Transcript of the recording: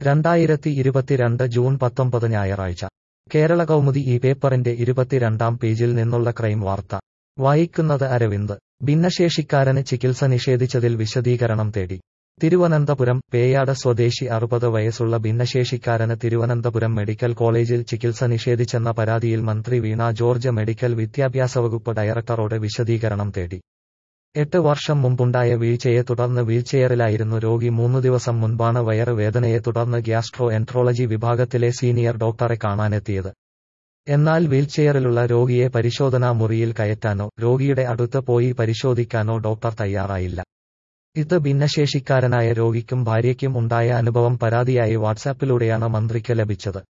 രണ്ടായിരത്തി ഇരുപത്തിരണ്ട് ജൂൺ പത്തൊമ്പത് ഞായറാഴ്ച കേരള കൗമുദി ഈ പേപ്പറിന്റെ ഇരുപത്തിരണ്ടാം പേജിൽ നിന്നുള്ള ക്രൈം വാർത്ത വായിക്കുന്നത് അരവിന്ദ് ഭിന്നശേഷിക്കാരന് ചികിത്സ നിഷേധിച്ചതിൽ വിശദീകരണം തേടി തിരുവനന്തപുരം പേയാട് സ്വദേശി അറുപത് വയസ്സുള്ള ഭിന്നശേഷിക്കാരന് തിരുവനന്തപുരം മെഡിക്കൽ കോളേജിൽ ചികിത്സ നിഷേധിച്ചെന്ന പരാതിയിൽ മന്ത്രി വീണ ജോർജ് മെഡിക്കൽ വിദ്യാഭ്യാസ വകുപ്പ് ഡയറക്ടറോട് വിശദീകരണം തേടി എട്ട് വർഷം മുമ്പുണ്ടായ വീഴ്ചയെ തുടർന്ന് വീൽചെയറിലായിരുന്നു രോഗി മൂന്നു ദിവസം മുൻപാണ് വയറ് വേദനയെ തുടർന്ന് ഗ്യാസ്ട്രോ എൻട്രോളജി വിഭാഗത്തിലെ സീനിയർ ഡോക്ടറെ കാണാനെത്തിയത് എന്നാൽ വീൽചെയറിലുള്ള രോഗിയെ പരിശോധനാ മുറിയിൽ കയറ്റാനോ രോഗിയുടെ അടുത്ത് പോയി പരിശോധിക്കാനോ ഡോക്ടർ തയ്യാറായില്ല ഇത് ഭിന്നശേഷിക്കാരനായ രോഗിക്കും ഭാര്യയ്ക്കും ഉണ്ടായ അനുഭവം പരാതിയായി വാട്സാപ്പിലൂടെയാണ് മന്ത്രിക്ക് ലഭിച്ചത്